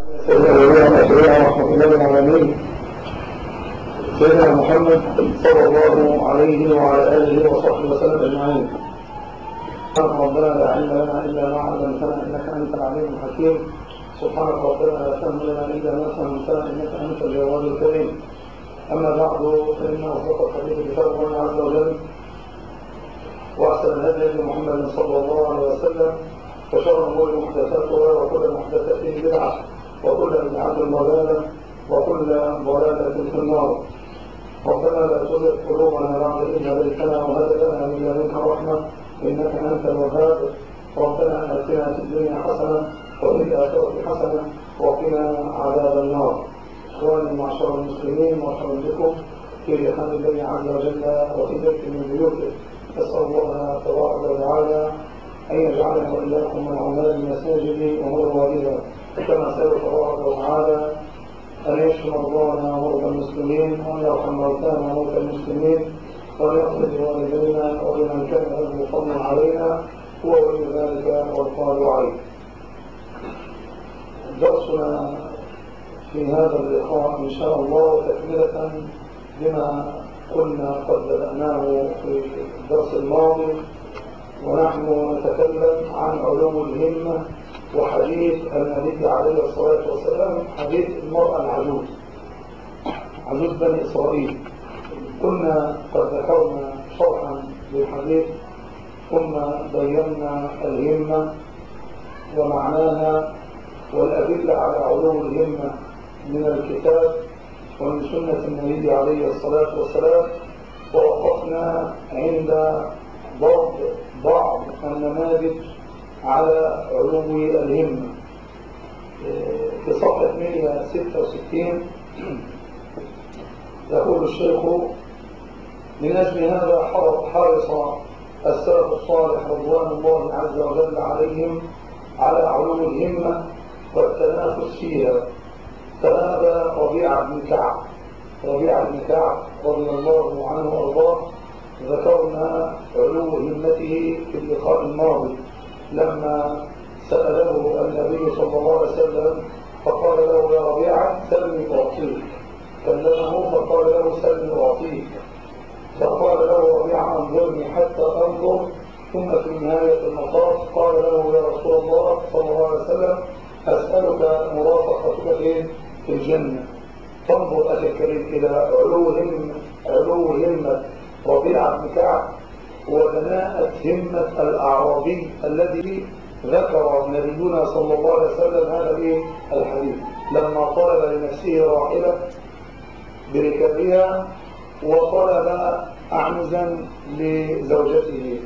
ورحمة الله العالمين سيدنا محمد صلى الله عليه وعلى آله وصحبه وسلم أجمعين ربنا لا علم لنا إلا ما علمتنا إنك أنت العليم الحكيم سبحانك ربنا لا فهم لنا إلا ما فهمتنا إنك أنت الجواد الكريم أما بعد فإن أصدق الحديث كتاب الله عز وجل وأحسن الهدي محمد صلى الله عليه وسلم وشر الأمور محدثاتها وكل محدثة بدعة وكل بدعة ضلالة وكل ضلالة في النار ربنا لا تزغ قلوبنا بعد إذ هديتنا وهب لنا من لدنك رحمة إنك أنت الوهاب ربنا آتنا في الدنيا حسنة وفي الآخرة حسنة وقنا عذاب النار إخواني معشر المسلمين مرحبا بكم في رحاب الله عز وجل وفي بيت من بيوته أسأل الله تبارك وتعالى أن يجعلنا وإياكم من عمال المساجد ومروارها كما سأل تبارك وتعالى أن يشفي مرضانا ومرضى المسلمين وأن يرحم موتانا وموتى المسلمين وأن يغفر لوالدينا ولمن كان له فضل علينا هو ولي ذلك والقادر عليه. درسنا في هذا اللقاء إن شاء الله تكملة لما كنا قد بدأناه في الدرس الماضي ونحن نتكلم عن علوم الهمة وحديث النبي عليه الصلاة والسلام حديث المرأة العجوز عجوز بني إسرائيل كنا قد ذكرنا شرحا للحديث ثم بينا الهمة ومعناها والأدلة على علوم الهمة من الكتاب ومن سنة النبي عليه الصلاة والسلام ووقفنا عند ضرب بعض النماذج على علوم الهمة في صفحة 166 يقول الشيخ من أجل هذا حرص السلف الصالح رضوان الله عز وجل عليهم على علوم الهمة والتنافس فيها فهذا ربيع بن كعب ربيع بن كعب رضي الله عنه وارضاه ذكرنا علو همته في اللقاء الماضي لما سأله النبي صلى الله عليه وسلم فقال له يا ربيعة سلني أعطيك كلمه فقال له سلني أعطيك فقال له ربيعة انظرني حتى أنظر ثم في نهاية المطاف قال له يا رسول الله صلى الله عليه وسلم أسألك مرافقتك فين في الجنة فانظر أخي الكريم إلى علو همة علو همة ربيعة بن كعب ودناءة همة الأعرابي الذي ذكر نبينا صلى الله عليه وسلم هذا الحديث لما طلب لنفسه راحلة بركابها وطلب أعنزا لزوجته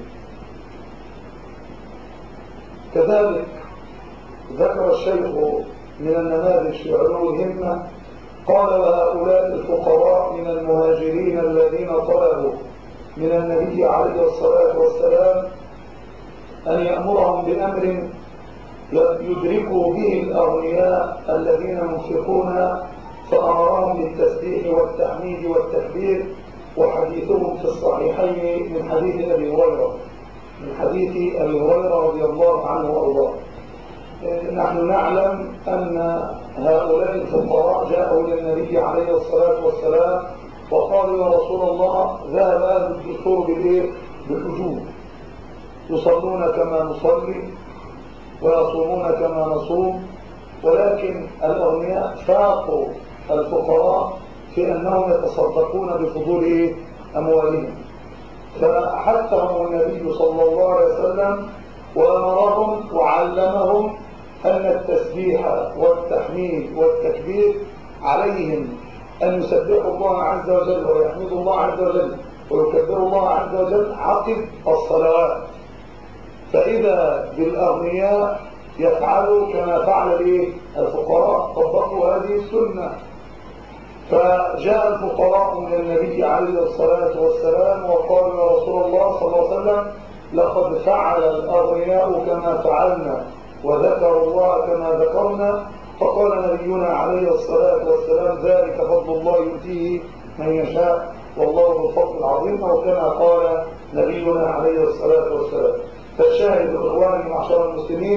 كذلك ذكر الشيخ من النماذج في علو الهمة قال وهؤلاء الفقراء من المهاجرين الذين طلبوا من النبي عليه الصلاة والسلام أن يأمرهم بأمر يدركوا به الأغنياء الذين ينفقون فأمرهم بالتسبيح والتحميد والتكبير وحديثهم في الصحيحين من حديث أبي هريرة من حديث أبي هريرة رضي الله عنه وأرضاه نحن نعلم أن هؤلاء الفقراء جاءوا إلى النبي عليه الصلاة والسلام وقالوا يا رسول الله ذهب أهل الدستور بالإيه؟ بالأجور يصلون كما نصلي ويصومون كما نصوم ولكن الأغنياء فاقوا الفقراء في أنهم يتصدقون بفضول أموالهم فحثهم النبي صلى الله عليه وسلم وأمرهم وعلمهم أن التسبيح والتحميد والتكبير عليهم أن يسبحوا الله عز وجل ويحمدوا الله عز وجل ويكبروا الله عز وجل عقب الصلوات فإذا بالأغنياء يفعلوا كما فعل به الفقراء طبقوا هذه السنة فجاء الفقراء من النبي عليه الصلاة والسلام وقالوا يا رسول الله صلى الله عليه وسلم لقد فعل الأغنياء كما فعلنا وذكروا الله كما ذكرنا فقال نبينا عليه الصلاة والسلام ذلك فضل الله يؤتيه من يشاء والله ذو الفضل العظيم أو كما قال نبينا عليه الصلاة والسلام فالشاهد إخواني معشر المسلمين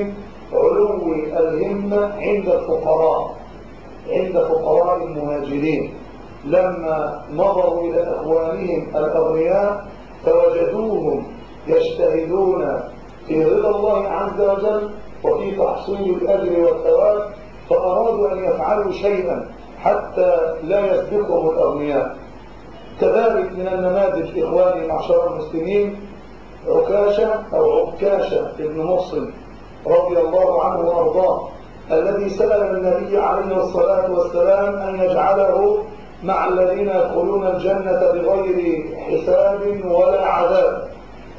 علو الهمة عند الفقراء عند فقراء المهاجرين لما نظروا إلى إخوانهم الأغنياء فوجدوهم يجتهدون في رضا الله عز وجل وفي تحصيل الأجر والثواب فأرادوا أن يفعلوا شيئا حتى لا يسبقهم الأغنياء كذلك من النماذج إخواني معشر المسلمين عكاشة أو عكاشة ابن مصر رضي الله عنه وأرضاه الذي سأل النبي عليه الصلاة والسلام أن يجعله مع الذين يدخلون الجنة بغير حساب ولا عذاب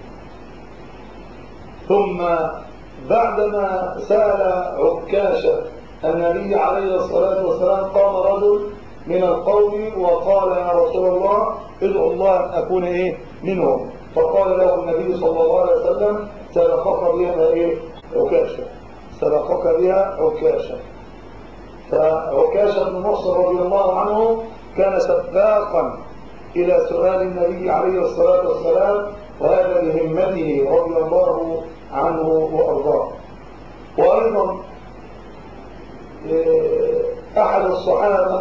ثم بعدما سأل عكاشة النبي عليه الصلاة والسلام قام رجل من القوم وقال يا رسول الله ادعو الله أن أكون إيه منهم فقال له النبي صلى الله عليه وسلم سبقك بها إيه عكاشة سبقك بها عكاشة فعكاشة بن مصر رضي الله عنه كان سباقا إلى سؤال النبي عليه الصلاة والسلام وهذا لهمته رضي الله عنه وأرضاه وأيضا آه، أحد الصحابة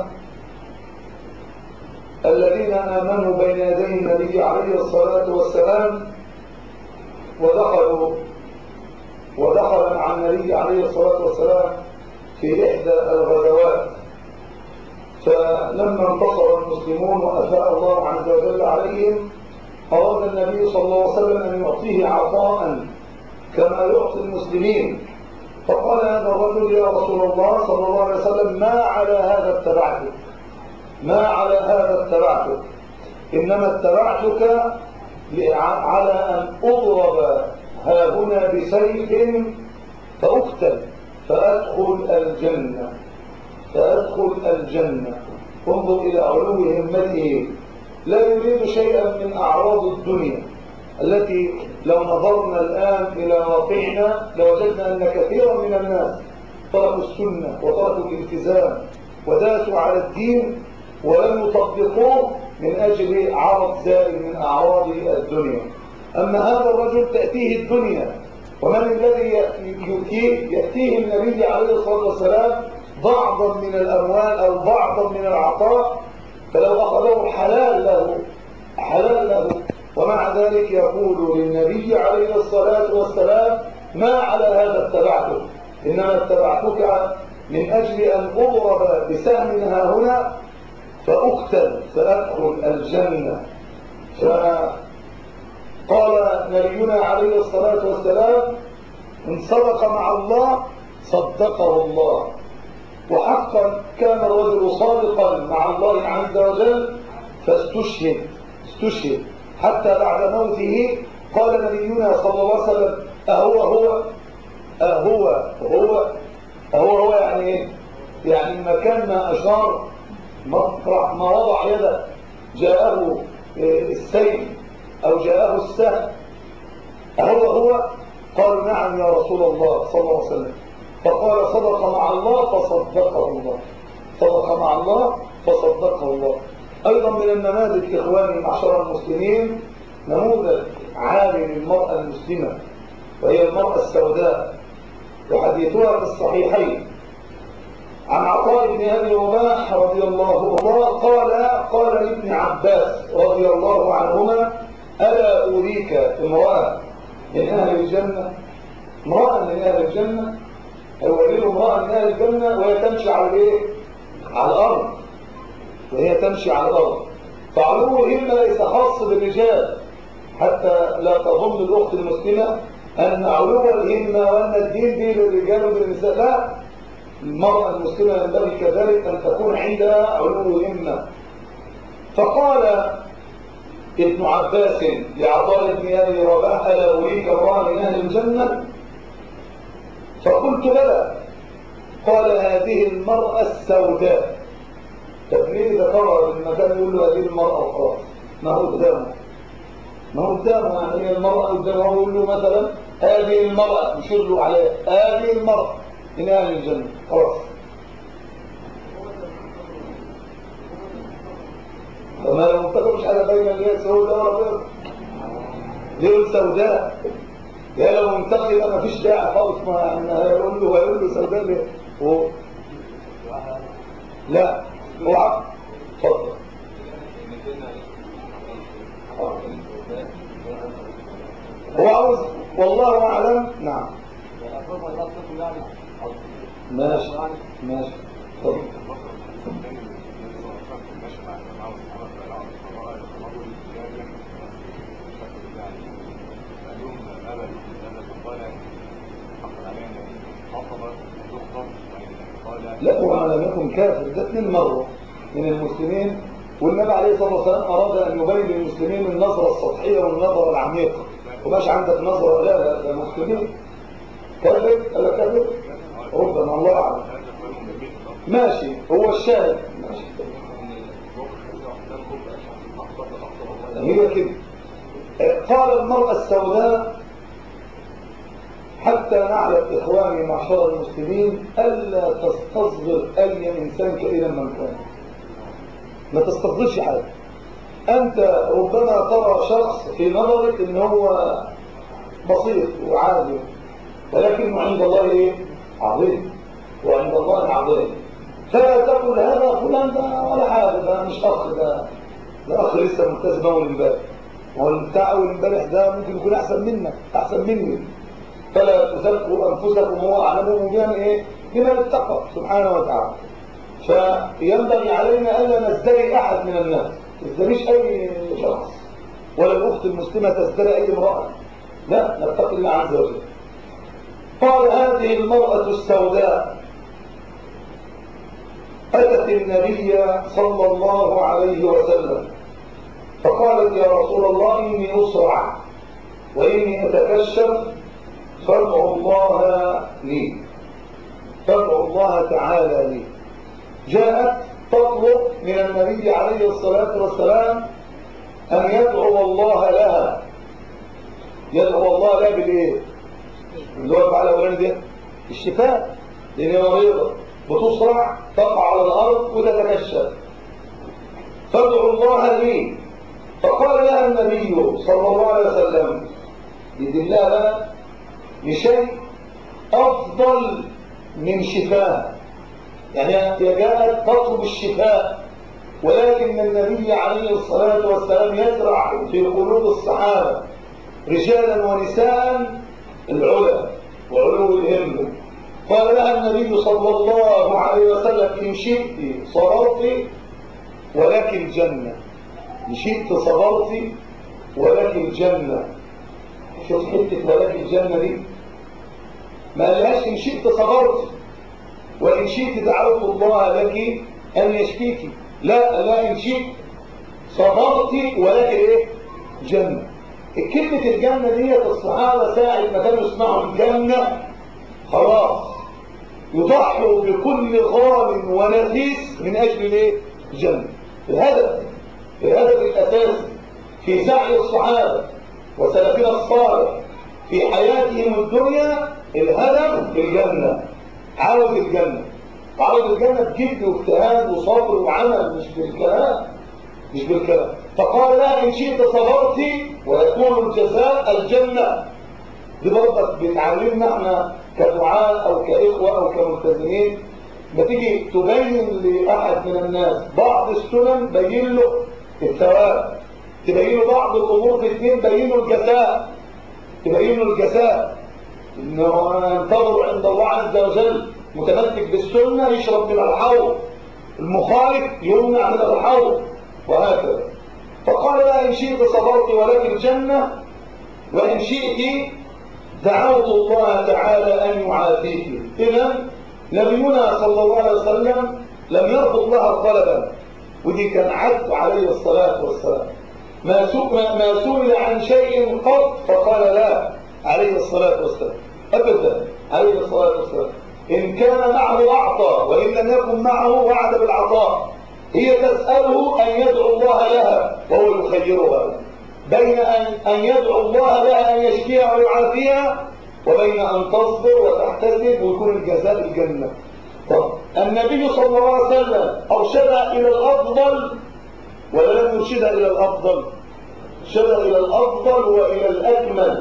الذين آمنوا بين يدي النبي عليه الصلاة والسلام ودخلوا ودخل مع النبي عليه الصلاة والسلام في إحدى الغزوات فلما انتصر المسلمون وأفاء الله عز وجل عليهم أراد النبي صلى الله عليه وسلم أن يعطيه عطاء كما يعطي المسلمين فقال هذا الرجل يا رسول الله صلى الله عليه وسلم ما على هذا اتبعتك ما على هذا اتبعتك إنما اتبعتك على أن أضرب ها هنا بسيف فأقتل فأدخل الجنة فأدخل الجنة انظر إلى علو همته لا يريد شيئا من أعراض الدنيا التي لو نظرنا الآن إلى واقعنا لوجدنا أن كثيرا من الناس تركوا السنة وتركوا الالتزام وداسوا على الدين ولم يطبقوه من أجل عرض زائل من أعراض الدنيا أما هذا الرجل تأتيه الدنيا ومن الذي يؤتيه يأتيه النبي عليه الصلاة والسلام بعضا من الأموال أو بعضا من العطاء فلو أخذه حلال له حلال له ومع ذلك يقول للنبي عليه الصلاة والسلام ما على هذا اتبعتك إنما اتبعتك من أجل أن أضرب بسهم ها هنا فأقتل فأدخل الجنة فقال نبينا عليه الصلاة والسلام إن صدق مع الله صدقه الله وحقا كان الرجل صادقا مع الله عز وجل فاستشهد استشهد حتى بعد موته قال نبينا صلى الله عليه وسلم أهو هو أهو هو أهو هو يعني إيه؟ يعني مكان ما أشار مطرح ما وضع يده جاءه آه، السيف أو جاءه السهم أهو هو قال نعم يا رسول الله صلى الله عليه وسلم فقال صدق مع الله فصدقه الله صدق مع الله فصدقه الله أيضا من النماذج إخواني معشر المسلمين نموذج عالي للمرأة المسلمة وهي المرأة السوداء وحديثها في الصحيحين عن عطاء بن أبي رباح رضي الله عنه قال قال لابن عباس رضي الله عنهما ألا أريك امرأة من أهل الجنة امرأة من أهل الجنة يولد امرأة من أهل الجنة وهي تمشي على إيه؟ على الأرض وهي تمشي على الأرض فعلو همة ليس خاص بالرجال حتى لا تظن الأخت المسلمة أن علو الهمة وأن الدين دي للرجال وللنساء لا المرأة المسلمة ينبغي كذلك أن تكون عندها علو همة فقال ابن عباس لعطاء بن أبي رباح ألا أريك الله من أهل الجنة فقلت بلى قال هذه المرأة السوداء تبليغ ذكرها بالمكان يقول له هذه المرأة وخلاص ما هو قدامه ما هو قدامه يعني هي المرأة قدامه يقول له مثلا هذه المرأة يشير له عليها هذه المرأة من أهل الجنة خلاص فما لو انتقل مش على بين اللي هي سوداء ولا ليه سوداء يا لو منتقل ما فيش داعي خالص ما يعني هيقول له هيقول له سوداني و... لا اوعى اتفضل هو عاوز والله اعلم نعم ماشي ماشي اتفضل لا هو لم يكن كافر ده اثنين مرة من المسلمين والنبي عليه الصلاة والسلام أراد أن يبين للمسلمين النظرة السطحية والنظرة العميقة وماش عندك نظرة لا لا ده مسلمين كذب ولا كذب ربنا الله أعلم ماشي هو الشاهد ماشي هي كده قال المرأة السوداء حتى نعلم إخواني معشر المسلمين ألا تستصغر أي إنسان كائنا من كان ما تستصغرش حاجة أنت ربما ترى شخص في نظرك إن هو بسيط وعادي ولكنه عند الله إيه؟ عظيم وعند الله عظيم فلا تقل هذا فلان ده ولا حاجة ده مش أخ ده ده أخ لسه ملتزم أول امبارح هو بتاع أول امبارح ده ممكن يكون أحسن منك أحسن مني فلا تزكوا أنفسكم هو أعلمهم بما إيه؟ بما اتقى سبحانه وتعالى فينبغي علينا ألا نزدري أحد من الناس تزدريش أي شخص ولا الأخت المسلمة تزدري أي امرأة لا نتقي الله عز وجل قال هذه المرأة السوداء أتت النبي صلى الله عليه وسلم فقالت يا رسول الله إني أسرع وإني أتكشف فادعو الله لي فادعو الله تعالى لي جاءت تطلب من النبي عليه الصلاة والسلام أن يدعو الله لها يدعو الله لها بالإيه؟ اللي هو فعل أولاني ده الشفاء لأن هي مريضة بتصرع تقع على الأرض وتتكشف فادعو الله لي فقال لها النبي صلى الله عليه وسلم يدلها لنا لشيء أفضل من شفاء يعني هي جاءت تطلب الشفاء ولكن النبي عليه الصلاة والسلام يزرع في قلوب الصحابة رجالا ونساء العلا وعلو الهمة قال لها النبي صلى الله عليه وسلم إن شئت صبرت ولك الجنة إن شئت صبرت ولك الجنة شوف حتة ولك الجنة دي ما قالهاش إن شئت صبرت وإن شئت دعوت الله لك أن يشفيك لا لا إن شئت صبرت ولك إيه جنة كلمة الجنة دي الصحابة ساعة ما كانوا يسمعوا الجنة خلاص يضحوا بكل غال ونفيس من أجل الايه؟ الجنة الهدف الهدف الأساسي في سعي الصحابة وسلفنا الصالح في حياتهم الدنيا الهدف الجنة عاوز الجنة عاوز الجنة بجد واجتهاد وصبر وعمل مش بالكلام مش بالكلام فقال لا إن شئت صبرت ويكون الجزاء الجنة دي برضك بتعلمنا احنا كدعاء أو كإخوة أو كملتزمين ما تيجي تبين لأحد من الناس بعض السنن بين له الثواب تبين له بعض الأمور في الدين بين له الجزاء تبين له الجزاء انه ينتظر عند الله عز وجل متمسك بالسنة يشرب من الحوض المخالف يمنع من الحوض وهكذا فقال لا إن شئت صبرت ولك الجنة وإن شئت دعوت الله تعالى أن يعافيك إذا نبينا صلى الله عليه وسلم لم يرفض لها طلبا ودي كان عدل عليه الصلاة والسلام ما ما سئل عن شيء قط فقال لا عليه الصلاة والسلام أبدا عليه الصلاة والسلام إن كان معه أعطى وإن لم يكن معه وعد بالعطاء هي تسأله أن يدعو الله لها وهو يخيرها بين أن, أن يدعو الله لها أن يشفيها ويعافيها وبين أن تصبر وتحتسب ويكون الجزاء الجنة طب النبي صلى الله عليه وسلم أرشدها إلى الأفضل ولا لم يرشدها إلى الأفضل؟ أرشدها إلى الأفضل وإلى الأكمل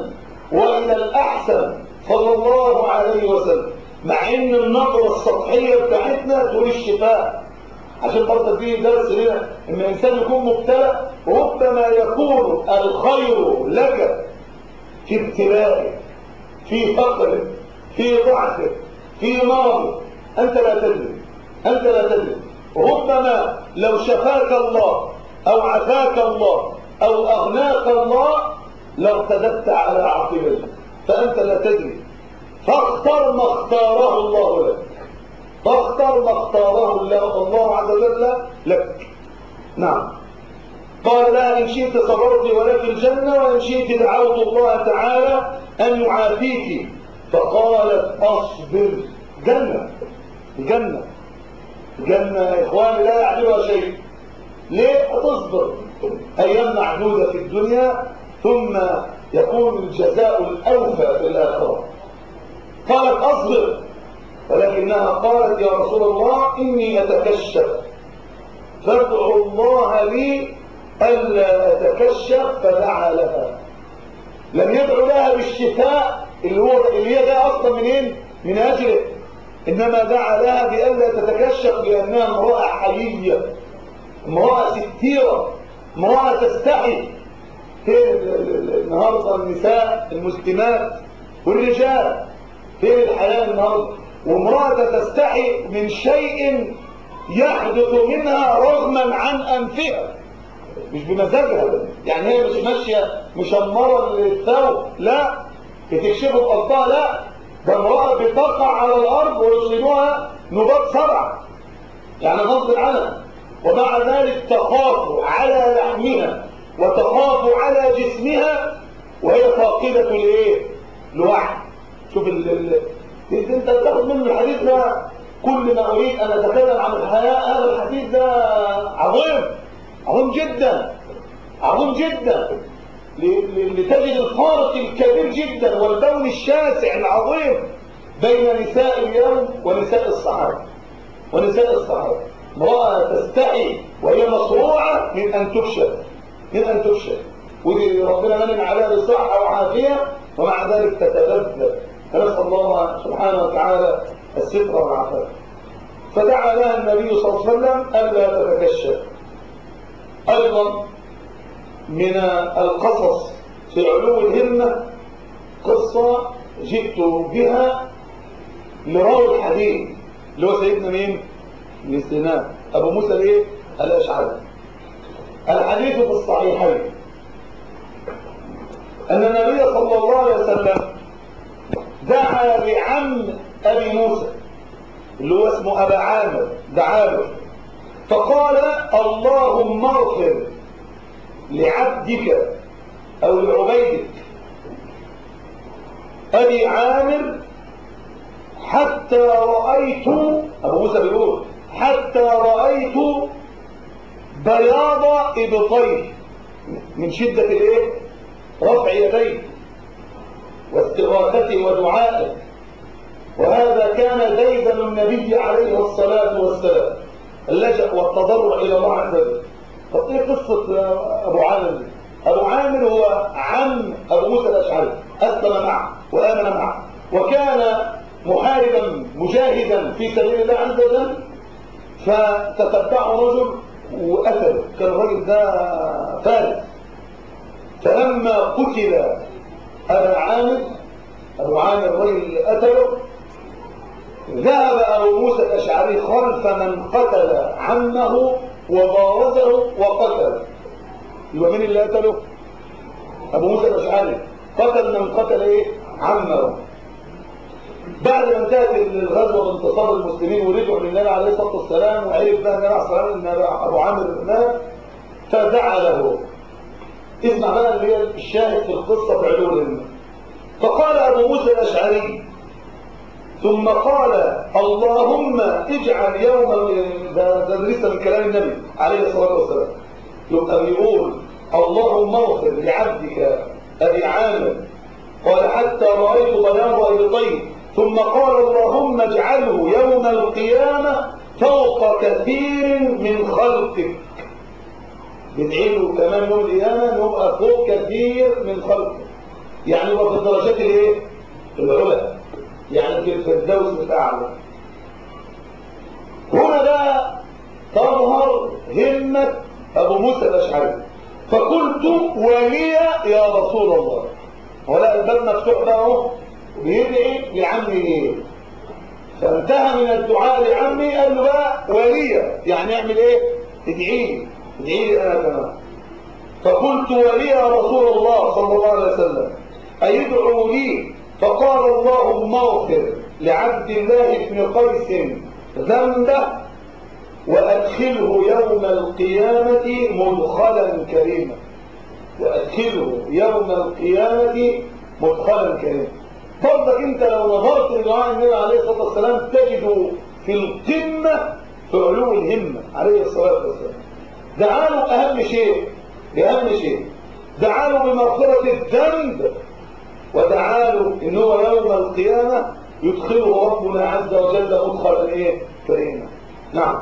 وإلى الأحسن صلى الله عليه وسلم مع ان النظرة السطحية بتاعتنا تقول الشفاء عشان برضه في درس هنا ان الانسان يكون مبتلى ربما يكون الخير لك في ابتلائك في فقرك في ضعفك في مرضك انت لا تدري انت لا تدري ربما لو شفاك الله او عافاك الله او اغناك الله لارتدت على عقبتك فانت لا تدري فاختر ما اختاره الله لك فاختر ما اختاره الله عز وجل لك نعم قال لا إن شئت صبرت ولك الجنة وإن شئت دعوت الله تعالى أن يعافيك فقالت أصبر جنة الجنة الجنة يا إخواني لا يعدلها شيء ليه تصبر أيام معدودة في الدنيا ثم يكون الجزاء الأوفى في الآخرة قالت أصبر ولكنها قالت يا رسول الله إني أتكشف فادعوا الله لي ألا أتكشف فدعا لها لم يدعو لها بالشفاء اللي هو اللي هي ده أصلا منين؟ من أجله إنما دعا لها بألا تتكشف لأنها امرأة حيية امرأة ستيرة امرأة تستحي فين النهارده النساء المسلمات والرجال فين الحياة النهارده وامرأة تستحي من شيء يحدث منها رغما عن أنفها مش بمزاجها يعني هي مش ماشية مشمرة للثوب لا بتكشفه بقصدها لا ده امرأة بتقع على الأرض ويصيبها نبات سبع يعني غصب عنها ومع ذلك تخاف على لحمها وتخاف على جسمها وهي فاقدة الايه؟ الوعي شوف ال ال انت تاخد منه الحديث ده كل ما اريد ان اتكلم عن الحياة هذا الحديث ده عظيم عظيم جدا عظيم جدا لتجد الفارق الكبير جدا والبون الشاسع العظيم بين نساء اليوم ونساء الصحابة ونساء الصحابة امرأة تستحي وهي مصروعة من أن تكشف من أن تكشف ودي ربنا منن عليها بصحة وعافية ومع ذلك تتبذل فنسأل الله سبحانه وتعالى الستر والعافية فدعا لها النبي صلى الله عليه وسلم ألا تتكشف أيضا من القصص في علو الهمة قصة جئت بها لراوي الحديث اللي هو سيدنا مين؟ ابن سينان أبو موسى الايه؟ الأشعري الحديث في الصحيحين أن النبي صلى الله عليه وسلم دعا بعم أبي موسى اللي هو اسمه أبا عامر دعا له فقال اللهم اغفر لعبدك أو لعبيدك أبي عامر حتى رأيت أبو موسى بيقول حتى رأيت بياض إبطيه من شدة الايه رفع يديه واستغاثته ودعائه وهذا كان ديدن النبي عليه الصلاة والسلام اللجأ والتضرع إلى الله عز وجل طب ايه قصة أبو عامر دي؟ أبو عامر هو عم أبو موسى الأشعري أسلم معه وآمن معه وكان محاربا مجاهدا في سبيل الله عز وجل فتتبعه رجل وقتله كان الراجل ده فارس فلما قتل أبا عامر أبو عامر الرجل قتله ذهب أبو موسى الأشعري خلف من قتل عمه وبارزه وقتله يبقى مين اللي قتله؟ أبو موسى الأشعري قتل من قتل إيه؟ عمه بعد ما انتهت الغزوه بانتصار المسلمين ورجعوا للنبي عليه الصلاه والسلام وعرف بقى النبي عليه الصلاه والسلام ان ابو عامر مات فدعا له اسمع بقى اللي هي الشاهد في القصه في علو الهمه فقال ابو موسى الاشعري ثم قال اللهم اجعل يوم ده, ده لسه من كلام النبي عليه الصلاه والسلام يبقى بيقول اللهم اغفر لعبدك ابي عامر قال حتى رايت بياض ابطيه ثم قال اللهم اجعله يوم القيامة فوق كثير من خلقك بدعي له كمان يوم القيامة نبقى فوق كثير من خلقك يعني هو في الدرجات الايه العلى يعني في الفردوس الاعلى هنا بقى تظهر همة ابو موسى الاشعري فقلت ولي يا رسول الله هو لا الباب مفتوح بقى اهو بيدعي لعمي ايه فانتهى من الدعاء لعمي قال له بقى ولي يعني اعمل ايه ادعي لي ادعي لي انا كمان فقلت ولي يا رسول الله صلى الله عليه وسلم أيدعو لي فقال اللهم اغفر لعبد الله بن قيس ذنبه وأدخله يوم القيامة مدخلا كريما وأدخله يوم القيامة مدخلا كريما برضك انت لو نظرت لدعاء النبي عليه الصلاة والسلام تجد في القمة في علو الهمة عليه الصلاة والسلام دعاله أهم شيء بأهم شيء دعاله بمغفرة الذنب ودعاله ان هو يوم القيامة يدخله ربنا عز وجل مدخلا ايه كريما نعم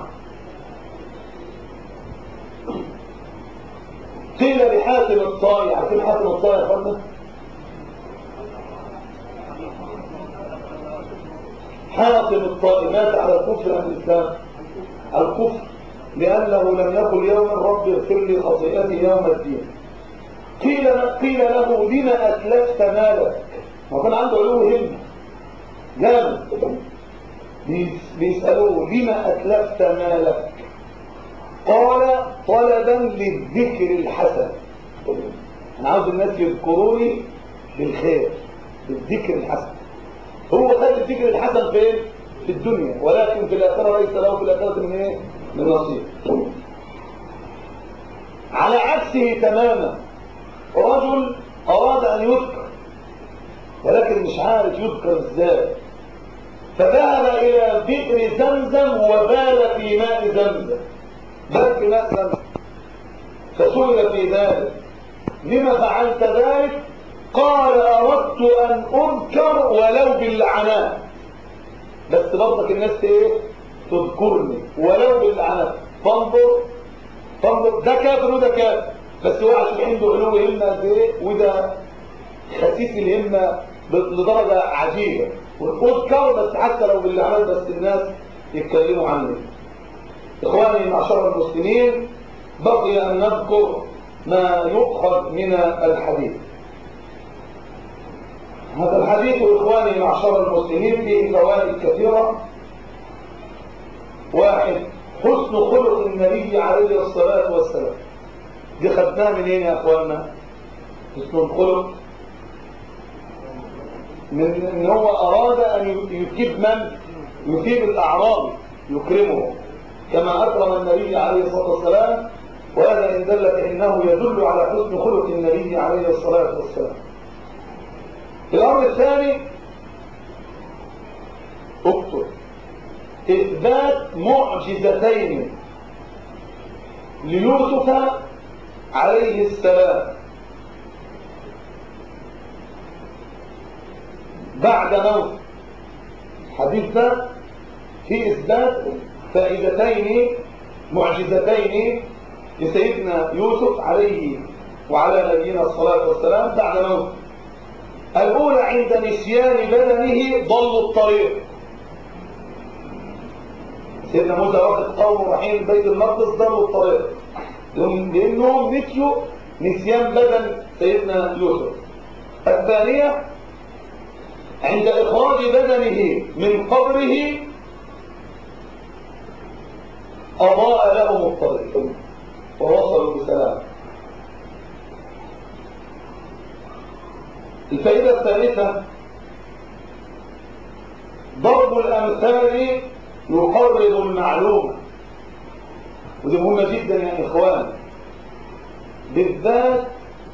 قيل لحاتم الطائي عارفين حاتم الطائي يا اخوانا حاتم الطائي مات على الكفر ام الاسلام على الكفر لانه لم يقل يوما رب اغفر لي خطيئتي يوم الدين قيل قيل له لما اتلفت مالك هو كان عنده علوم همه جامد بيسالوه لما اتلفت مالك قال طلبا للذكر الحسن انا عاوز الناس يذكروني بالخير بالذكر الحسن هو خد الذكر الحسن فين في الدنيا ولكن في الاخره ليس له في الاخره من ايه من نصيب على عكسه تماما رجل اراد ان يذكر ولكن مش عارف يذكر ازاي فذهب الى بئر زمزم وبال في ماء زمزم بل في ماء زمزم فسئل في ذلك لما فعلت ذلك قال اردت ان اذكر ولو باللعنات بس برضك الناس ايه تذكرني ولو باللعنات فانظر فانظر ده كافر وده كافر بس هو عشان عنده علو همه قد ايه وده خسيس الهمه لدرجه عجيبه واذكر بس حتى لو باللعنات بس الناس يتكلموا عني إخواني معشر المسلمين بقي أن نذكر ما يؤخذ من الحديث هذا الحديث إخواني معشر المسلمين فيه فوائد كثيرة واحد حسن خلق النبي عليه الصلاة والسلام دي خدناها منين يا أخواننا حسن الخلق من ان هو اراد ان يجيب من يجيب الاعرابي يكرمه كما أكرم النبي عليه الصلاة والسلام وهذا إن دلك إنه يدل على حسن خلق النبي عليه الصلاة والسلام الأمر الثاني اكتب إثبات معجزتين ليوسف عليه السلام بعد موت الحديث ده في إثبات فائدتين معجزتين لسيدنا يوسف عليه وعلى نبينا الصلاة والسلام بعد موت الأولى عند نسيان بدنه ضل الطريق سيدنا موسى واخد قوم رايحين بيت المقدس ضلوا الطريق لأنهم نسيوا نسيان بدن سيدنا يوسف الثانية عند إخراج بدنه من قبره أضاء لهم الطريق ووصلوا بسلام الفائدة الثالثة ضرب الأمثال يقرب المعلومة ودي مهمة جدا يا إخوان بالذات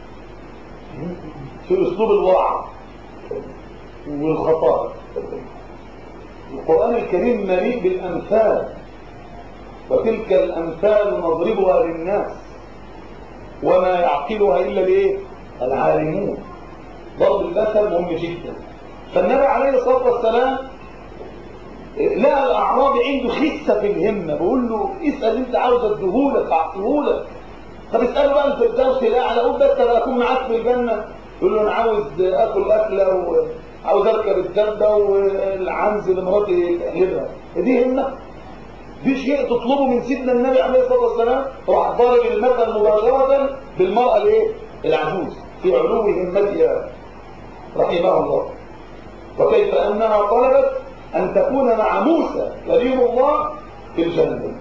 في أسلوب الوعظ والخطاب القرآن الكريم مليء بالأمثال وتلك الأمثال نضربها للناس وما يعقلها إلا الايه العالمون ضرب المثل مهم جدا فالنبي عليه الصلاة والسلام لقى الأعرابي عنده خسة في الهمة بيقول له اسأل انت عاوز اديهولك اعطيهولك طب اسأله بقى الفردوس الأعلى قول بس انا أكون معاك في الجنة يقول له انا عاوز اكل اكله وعاوز اركب الدبه والعنز اللي مراتي تقلبها دي همه دي شيء تطلبه من سيدنا النبي عليه الصلاه والسلام راح ضارب المثل مباشره بالمراه الايه العجوز في علو همتها رحمها الله وكيف انها طلبت ان تكون مع موسى كريم الله في الجنه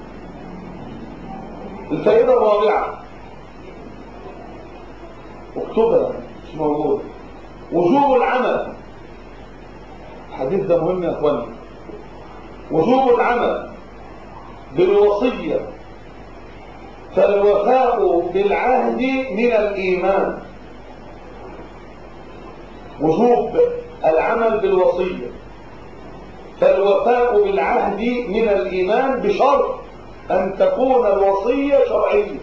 الفائده الرابعه اكتبها مش موجود وجوب العمل الحديث ده مهم يا اخواني وجوب العمل بالوصية فالوفاء بالعهد من الإيمان وجوب العمل بالوصية فالوفاء بالعهد من الإيمان بشرط أن تكون الوصية شرعية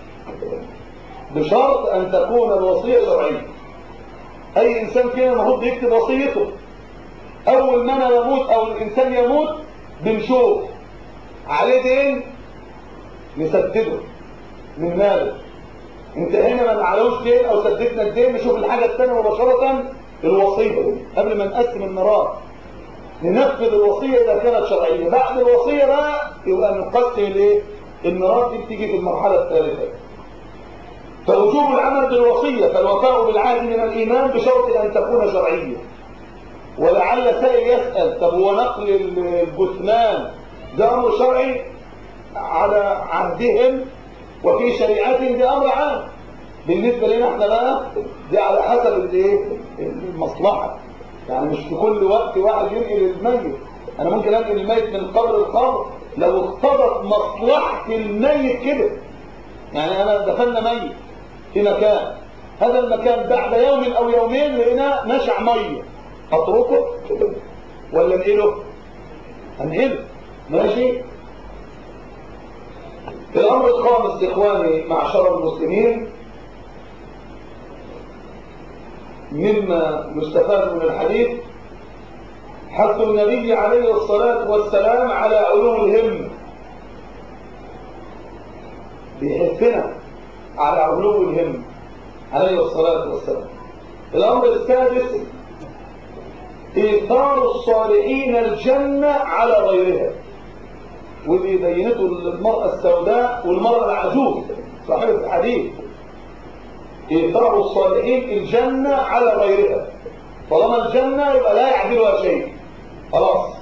بشرط أن تكون الوصية شرعية أي إنسان فينا المفروض يكتب وصيته أول ما أنا يموت أو الإنسان يموت بنشوف عليه دين نسدده من ماله انتهينا ما عليهوش دين أو سددنا الدين نشوف الحاجة الثانية مباشرة الوصية قبل ما نقسم الميراث ننفذ الوصية إذا كانت شرعية بعد الوصية بقى يبقى نقسم الايه الميراث دي بتيجي في المرحلة الثالثة فوجوب العمل بالوصية فالوفاء بالعهد من الإيمان بشرط أن تكون شرعية ولعل سائل يسأل طب هو نقل الجثمان ده أمر شرعي على عهدهم وفي شريعتهم ده أمر عام بالنسبة لنا احنا بقى دي على حسب الايه المصلحة يعني مش في كل وقت واحد ينقل الميت انا ممكن انقل الميت من قبر القبر لو اقتضت مصلحة الميت كده يعني انا دفنا ميت في مكان هذا المكان بعد يوم او يومين لقيناه نشع ميه اتركه ولا انقله انقله ماشي الامر الخامس اخواني معشر المسلمين مما يستفاد من الحديث حث النبي عليه الصلاة والسلام على علو الهم بيحثنا على علو الهم عليه الصلاة والسلام الأمر السادس إيثار الصالحين الجنة على غيرها ودي بينته المرأة السوداء والمرأة العجوز صاحبة الحديث إيثار الصالحين الجنة على غيرها طالما الجنة يبقى لا يعدلها شيء خلاص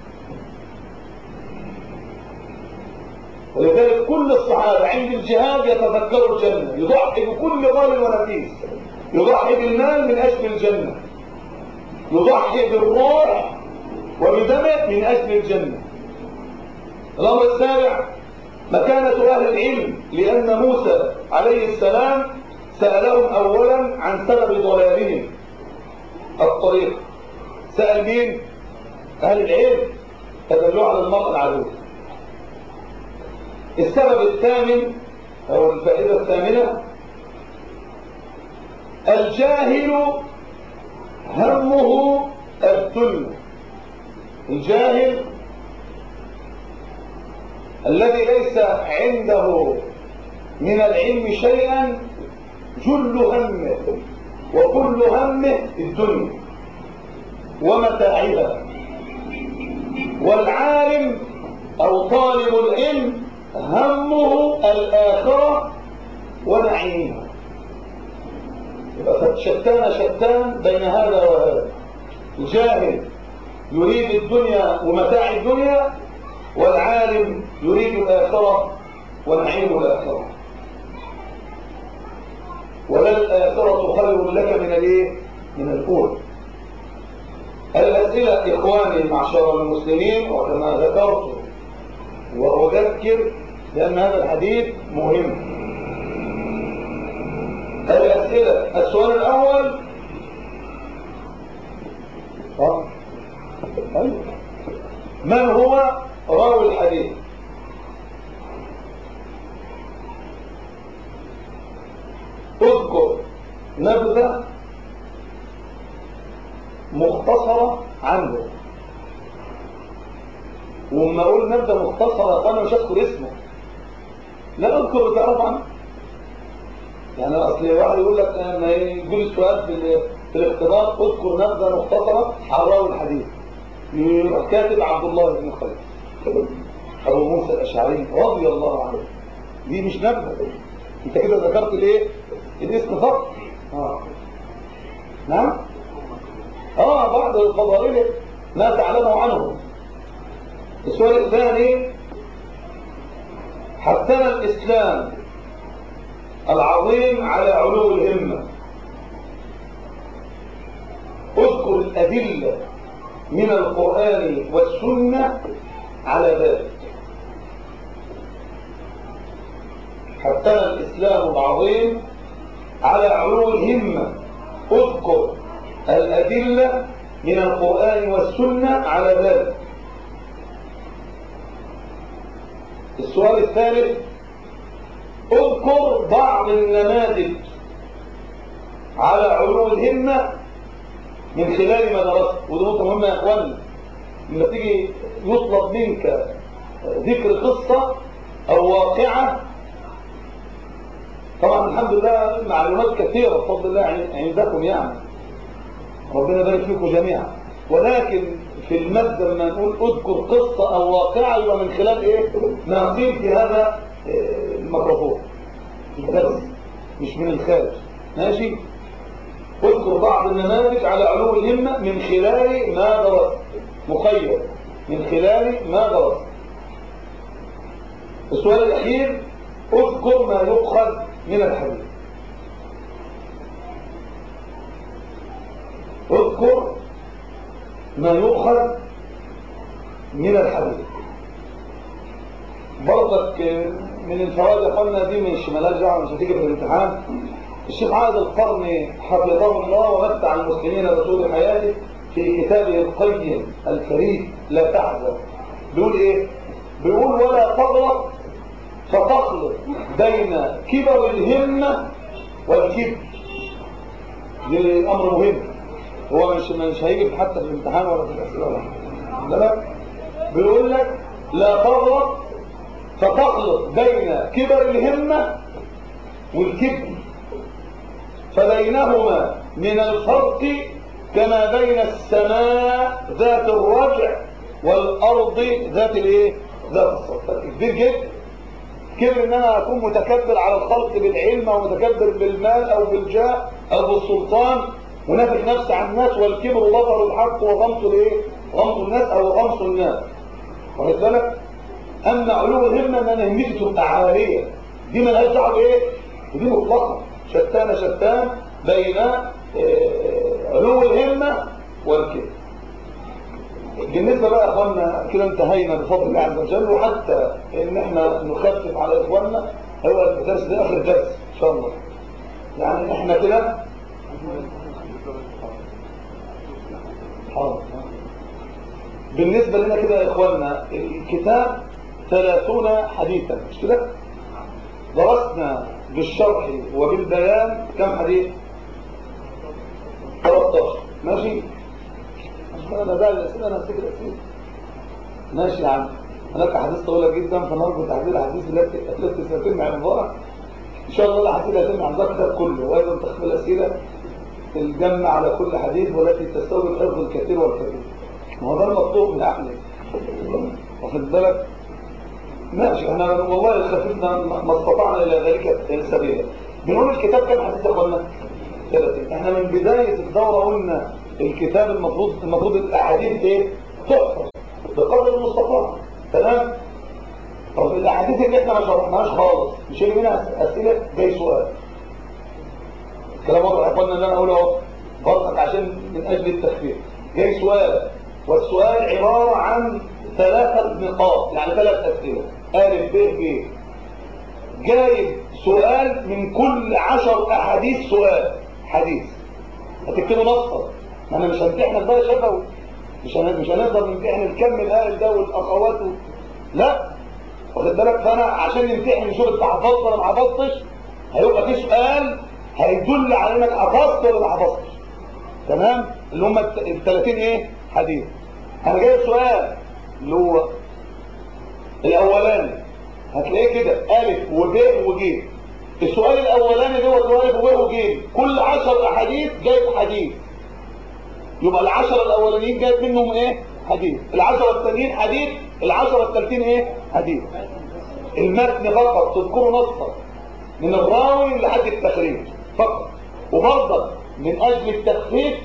ولذلك كل الصحابة عند الجهاد يتذكروا الجنة يضحي بكل غال ونفيس يضحي بالمال من أجل الجنة يضحي بالروح وبدمه من أجل الجنة الأمر السابع مكانة أهل العلم لأن موسى عليه السلام سألهم أولا عن سبب ضلالهم الطريق سأل مين؟ أهل العلم فدلوا على المرأة العدو السبب الثامن أو الفائدة الثامنة الجاهل همه الدنيا الجاهل الذي ليس عنده من العلم شيئا جل همه وكل همه الدنيا ومتاعها والعالم أو طالب العلم همه الآخرة ونعيمها يبقى شتان شتان بين هذا وهذا الجاهل يريد الدنيا ومتاع الدنيا والعالم يريد الآخرة ونعيم الآخرة ولا الآخرة خير لك من الايه من الأولى الأسئلة إخواني معشر المسلمين وكما ذكرت وأذكر لأن هذا الحديث مهم الأسئلة السؤال الأول من هو راوي الحديث اذكر نبذة مختصرة عنه وما اقول نبذة مختصرة فانا مش اذكر اسمه لا اذكر تعرف عنه يعني اصل واحد يقول لك لما يقول السؤال في, في الاختبار اذكر نبذه مختصره عن راوي الحديث يروح كاتب عبد الله بن خالد ابو موسى الاشعري رضي الله عنه دي مش نبذه انت كده ذكرت الايه الاسم فقط اه نعم اه بعض الفضائل ما تعلمه عنه السؤال الثاني حثنا الاسلام العظيم على علو الهمه اذكر الادله من القران والسنه على ذلك حثنا الإسلام العظيم على علو الهمة اذكر الأدلة من القرآن والسنة على ذلك السؤال الثالث اذكر بعض النماذج على علو الهمة من خلال ما درست ودي نقطة مهمة يا اخواني لما تيجي يطلب منك ذكر قصة أو واقعة طبعا الحمد لله معلومات كثيرة بفضل الله عندكم يعني ربنا يبارك فيكم جميعا ولكن في المادة لما نقول اذكر قصة أو واقعة يبقى من خلال إيه؟ ما قيل في هذا الميكروفون بس مش من الخارج ماشي؟ اذكر بعض النماذج على علو الهمة من خلال ما درست مقيد من خلال ما درست السؤال الأخير اذكر ما يؤخذ من الحديث اذكر ما يؤخذ من الحديث برضك من الفوائد يا اخوانا دي مش مالهاش دعوه مش هتيجي في الامتحان الشيخ عادل القرني حفظه الله ومتع المسلمين بطول حياته في كتابه القيم الفريد لا تحزن بيقول ايه بيقول ولا تغلط فتخلط بين كبر الهمة والكبر دي امر مهم هو مش مش هيجي حتى في الامتحان ولا في الاسئله ولا لا بيقول لك لا تغلط فتخلط بين كبر الهمة والكبر فبينهما من الفرق كما بين السماء ذات الرجع والارض ذات الايه ذات السطح كبير جدا كبر ان انا اكون متكبر على الخلق بالعلم او متكبر بالمال او بالجاه او بالسلطان ونافق نفسي عن الناس والكبر بطر الحق وغمط الايه غمط الناس او غمط الناس واخد بالك اما علو الهمه ان انا همتي تبقى عاليه دي مالهاش دعوه بايه ودي مطلقه شتان شتان بين علو الهمه والكبر بالنسبة بقى يا اخوانا كده انتهينا بفضل الله عز وجل وحتى ان احنا نخفف على اخواننا هو الدرس ده اخر درس ان شاء الله يعني احنا كده حاضر بالنسبة لنا كده يا اخواننا الكتاب ثلاثون حديثا مش كده درسنا بالشرح وبالبيان كم حديث 13 ماشي انا بقى الاسئله انا افتكر الاسئله ماشي يا عم هناك احاديث طويله جدا فنرجو تحديد الاحاديث التي التي ستتم عن الظاهر ان شاء الله الاحاديث هتتم عن الكتاب كله وايضا تخفي الاسئله الجمع على كل حديث والتي تستوي حفظ الكثير والكثير ما هو ده المطلوب من عقلك واخد بالك ماشي احنا والله خففنا ما استطعنا الى ذلك سبيلا بنقول الكتاب كم حديث يا اخوانا 30 احنا من بدايه الدوره قلنا الكتاب المفروض المفروض الاحاديث ايه تحفظ بقدر المستطاع تمام طب الاحاديث اللي احنا ما شرحناهاش خالص مش اللي منها اسئله جاي سؤال الكلام واضح يا اخوانا اللي انا اقوله اهو برضك عشان من اجل التخفيف جاي سؤال والسؤال عباره عن ثلاثه نقاط يعني ثلاث اسئله الف ب ج جايب سؤال من كل عشر احاديث سؤال حديث هتكتبه نصا ما انا مش همتحنك بقى شفوي مش هن... مش هنقدر نمتحن الكم الهائل ده والاخوات و... لا واخد بالك فانا عشان نمتحن نشوف انت حفظت ولا ما حفظتش هيبقى في سؤال هيدل على انك حفظت ولا ما حفظتش تمام اللي هم ال 30 ايه حديث انا جايب سؤال اللي هو الاولاني هتلاقيه كده الف وب وج السؤال الاولاني اللي هو سؤال هو وجيب كل 10 احاديث جايب حديث يبقى العشرة الاولانيين جايب منهم ايه حديث العشرة الثانيين حديث العشرة الثالثين ايه حديث المتن فقط تذكروا نصا من الراوي لحد التخريج فقط وبرضه من اجل التخفيف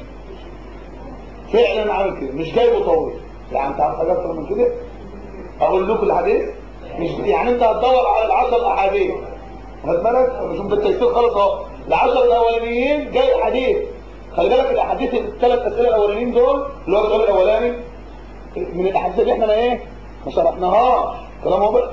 فعلا عامل كده مش جايبه طويل يعني انت عارف حاجه اكتر من كده اقول لكم الحديث مش يعني انت هتدور على العشر احاديث خد بالك مش بالتيسير خالص اهو العشر الاولانيين جاي حديث خلي بالك الاحاديث الثلاث اسئله الاولانيين دول اللي هو الجواب الاولاني من الاحاديث اللي احنا ما ايه ما شرحناهاش كلام واضح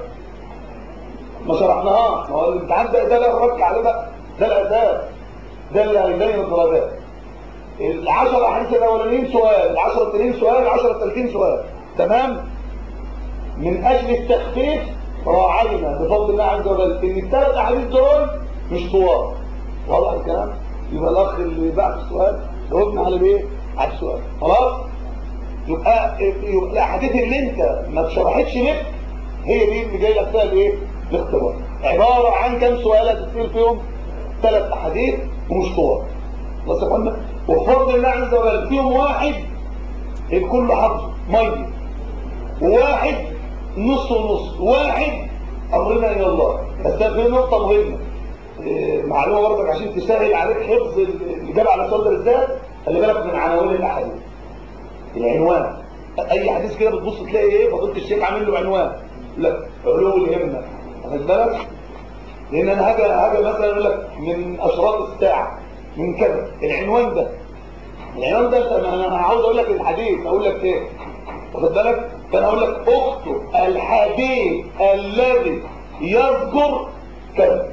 ما شرحناهاش ما هو الامتحان ده ده اللي ركز عليه بقى ده الاساس ده اللي هيبين الدرجات العشر احاديث الاولانيين سؤال العشر التانيين سؤال العشر التالتين سؤال تمام من اجل التخفيف راعينا بفضل الله عز وجل ان الثلاث احاديث دول مش طوال واضح الكلام يبقى الاخ اللي بعد السؤال جاوبنا على الايه على السؤال خلاص يبقى يبقى الاحاديث اللي انت ما اتشرحتش لك هي دي اللي جاي لك فيها الايه الاختبار عباره عن كم سؤال هتسال فيهم ثلاث احاديث ومش طوال خلاص يا اخوانا وبفضل الله عز وجل فيهم واحد الكل حفظه ميه وواحد نص ونص واحد امرنا الى الله بس ده في نقطه مهمه إيه، معلومه برضك عشان تسهل عليك حفظ الاجابه على السؤال ده بالذات خلي بالك من عناوين الاحاديث العنوان اي حديث كده بتبص تلاقي ايه فضيله الشيخ عامل له عنوان لا علو الهمه واخد بالك لان انا هاجي هاجي مثلا اقول لك من اشراط الساعه من كذا العنوان ده العنوان ده انت انا عاوز اقول لك الحديث اقول لك ايه واخد بالك فانا اقول لك اكتب الحديث الذي يذكر كذا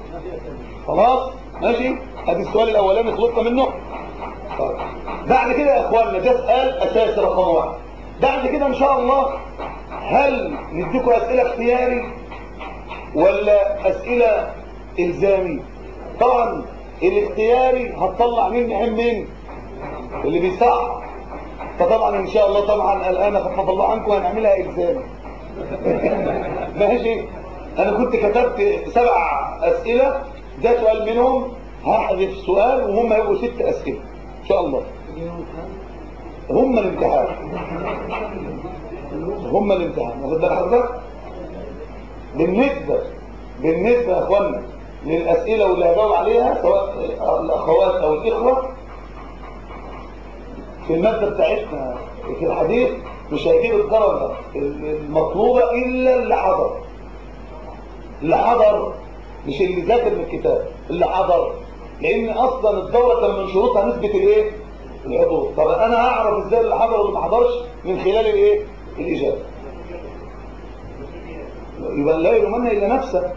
خلاص ماشي ادي السؤال الاولاني خلصنا منه طيب. بعد كده يا اخواننا ده سؤال اساسي رقم واحد بعد كده ان شاء الله هل نديكم اسئله اختياري ولا اسئله الزامي طبعا الاختياري هتطلع مين نحن مين اللي بيصح فطبعا ان شاء الله طبعا الان خفف الله عنكم هنعملها الزامي ماشي انا كنت كتبت سبع اسئله ده سؤال منهم هحذف سؤال وهم يبقوا ست اسئله ان شاء الله هم الامتحان هم الامتحان واخد بال حضرتك بالنسبه بالنسبه يا اخوانا للاسئله واللي هجاوب عليها سواء الاخوات او الاخوه في الماده بتاعتنا في الحديث مش هيجيب الدرجه المطلوبه الا اللي حضر اللي حضر مش اللي ذاكر من الكتاب اللي حضر لان اصلا الدوره كان من شروطها نسبه الايه الحضور طب انا اعرف ازاي اللي حضر واللي ما حضرش من خلال الايه الاجابه يبقى لا يلومن الا نفسه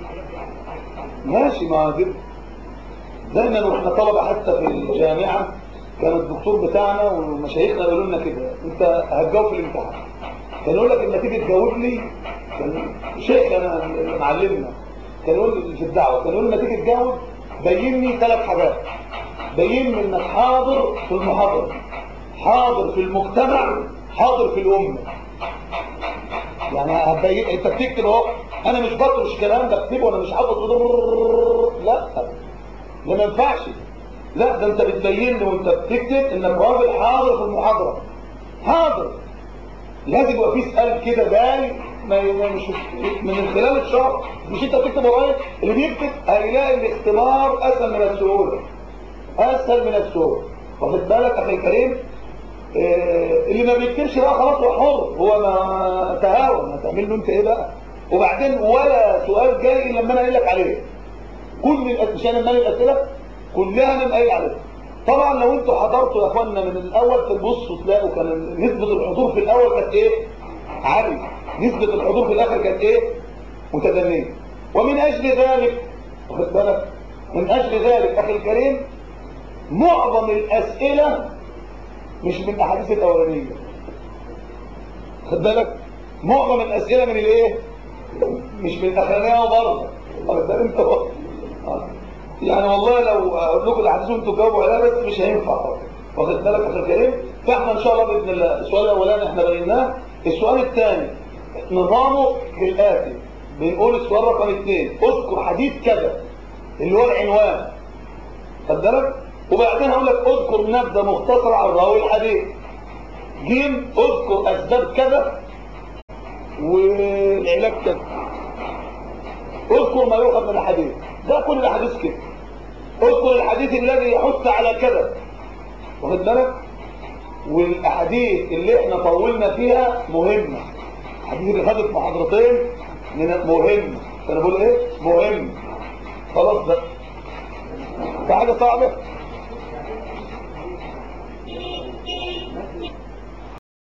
ماشي ما دي دايما واحنا طلبه حتى في الجامعه كان الدكتور بتاعنا ومشايخنا يقولوا لنا كده انت هتجاوب في الامتحان كان يقول لك لما تيجي تجاوب لي كان شيخ انا اللي معلمنا كان يقول لي في الدعوه كان يقول لي لما تيجي تجاوب بين لي ثلاث حاجات بين لي انك حاضر في المحاضره حاضر في المجتمع حاضر في الامه يعني هتبين انت بتكتب اهو انا مش بطرش الكلام ده اكتبه وانا مش حافظ لا ده ما ينفعش لا ده انت بتبين لي وانت بتكتب انك راجل حاضر في المحاضره حاضر لازم يبقى في سؤال كده جاي ما مش من خلال الشرح مش انت بتكتب ورايا اللي بيكتب هيلاقي الاختبار اسهل من السهوله اسهل من السهوله واخد بالك اخي الكريم إيه اللي ما بيكتبش بقى خلاص هو حر هو ما تهاون هتعمل له انت ايه بقى وبعدين ولا سؤال جاي الا لما انا قايل لك عليه كل مش انا مالي الاسئله كلها انا قايل عليها طبعا لو انتوا حضرتوا يا اخوانا من الاول تبصوا تلاقوا كان نسبه الحضور في الاول كانت ايه عاليه نسبه الحضور في الاخر كانت ايه متدنيه ومن اجل ذلك واخد بالك من اجل ذلك اخي الكريم معظم الاسئله مش من الاحاديث الاولانيه خد بالك معظم الاسئله من الايه مش من الاخرانيه برضه واخد بالك انت يعني والله لو اقول لكم الاحاديث وانتوا تجاوبوا عليها بس مش هينفع واخد بالك يا اخي الكريم فاحنا ان شاء الله باذن الله السؤال الاولاني احنا بيناه السؤال الثاني نظامه كالاتي بنقول السؤال رقم اثنين اذكر حديث كذا اللي هو العنوان خد بالك وبعدين هقول لك اذكر نبذه مختصره عن راوي الحديث جيم اذكر اسباب كذا والعلاج كذا اذكر ما يؤخذ من الحديث ده كل الحديث كده اذكر الحديث الذي يحث على كذا واخد بالك والاحاديث اللي احنا طولنا فيها مهمه الحديث اللي خدت محاضرتين من مهمه انا بقول ايه مهم خلاص بقى في حاجه صعبه